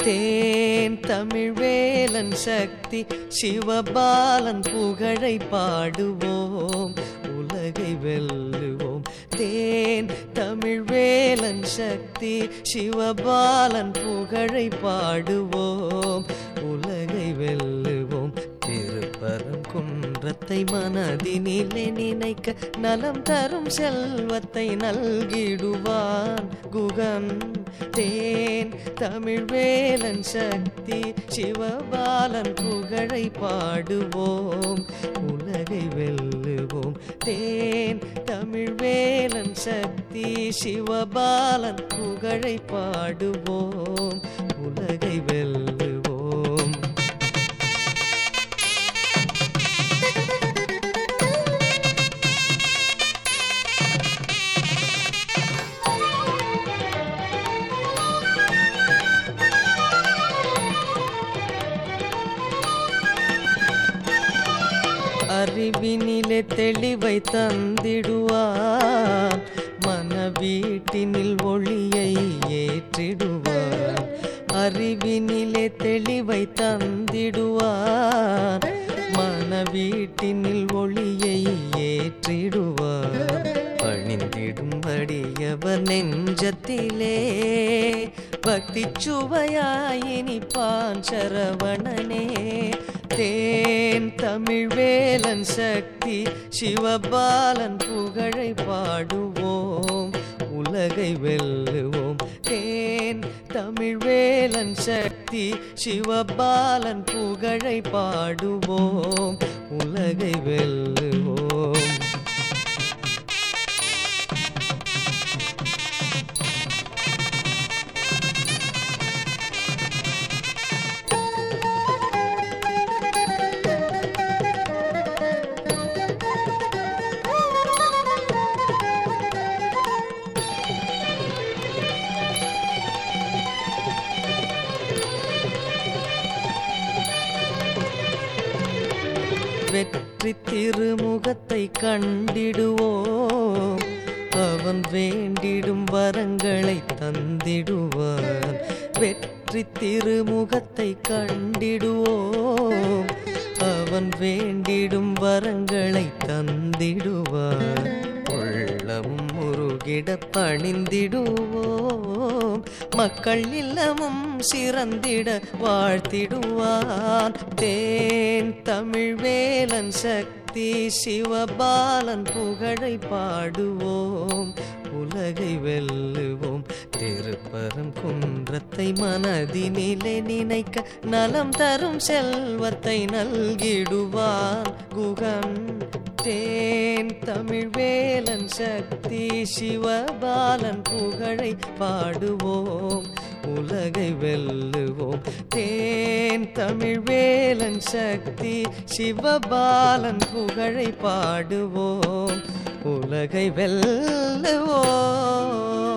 தேன் தமிழ் வேலன் சக்தி சிவபாலன் புகழை பாடுவோம் உலகை வெல்லுவோம் தேன் தமிழ் வேலன் சக்தி சிவபாலன் புகழை பாடுவோம் உலகை வெல்லுவோம் திருப்பரம் குன்றத்தை மனதினிலே நினைக்க நலம் தரும் செல்வத்தை நல்கிடுவான் குகன் தேன் தமிழ் வேலன் சக்தி சிவபாலன் புகழை பாடுவோம் உலகை வெல்லுவோம் தேன் தமிழ் வேலன் சக்தி சிவபாலன் புகழை பாடுவோம் உலகை வெல்லுவோம் அறிவினிலே தெளிவை தந்திடுவார் மன வீட்டினில் ஒளியை ஏற்றிடுவார் அறிவினிலே தெளிவை தந்திடுவார் மன வீட்டினில் ஒளியை ஏற்றிடுவார் பணிந்திடும் அடியவர் நெஞ்சத்திலே பக்தி சுவையாயினிப்பான் சரவணனே தேன் தமிழ் வேலன் சக்தி சிவபாலன் புகழை பாடுவோம் உலகை வெல்லுவோம் தேன் தமிழ் வேலன் சக்தி சிவபாலன் புகழை பாடுவோம் உலகை வெல்லுவோம் வெற்றி திருமுகத்தை கண்டிடுவோம் அவன் வேண்டிடும் வரங்களை தந்திடுவான் வெற்றி திருமுகத்தை கண்டிடுவோம் அவன் வேண்டிடும் வரங்களை தந்திடுவான் உள்ளமும் முருகிட பணிந்திடுவோம் மக்கள் இல்லமும் சிறந்திட வாழ்த்திடுவான் தேன் தமிழ் வேலன் சக்தி சிவபாலன் புகழை பாடுவோம் உலகை வெல்லுவோம் திருப்பரம் குன்றத்தை மனதினிலே நினைக்க நலம் தரும் செல்வத்தை நல்கிடுவான் குகன் தேன் தமிழ் வேலன் சக்தி சிவபாலன் புகழை பாடுவோம் உலகை வெல்லுவோம் தேன் தமிழ் வேலன் சக்தி சிவபாலன் புகழை பாடுவோம் உலகை வெல்லுவோம்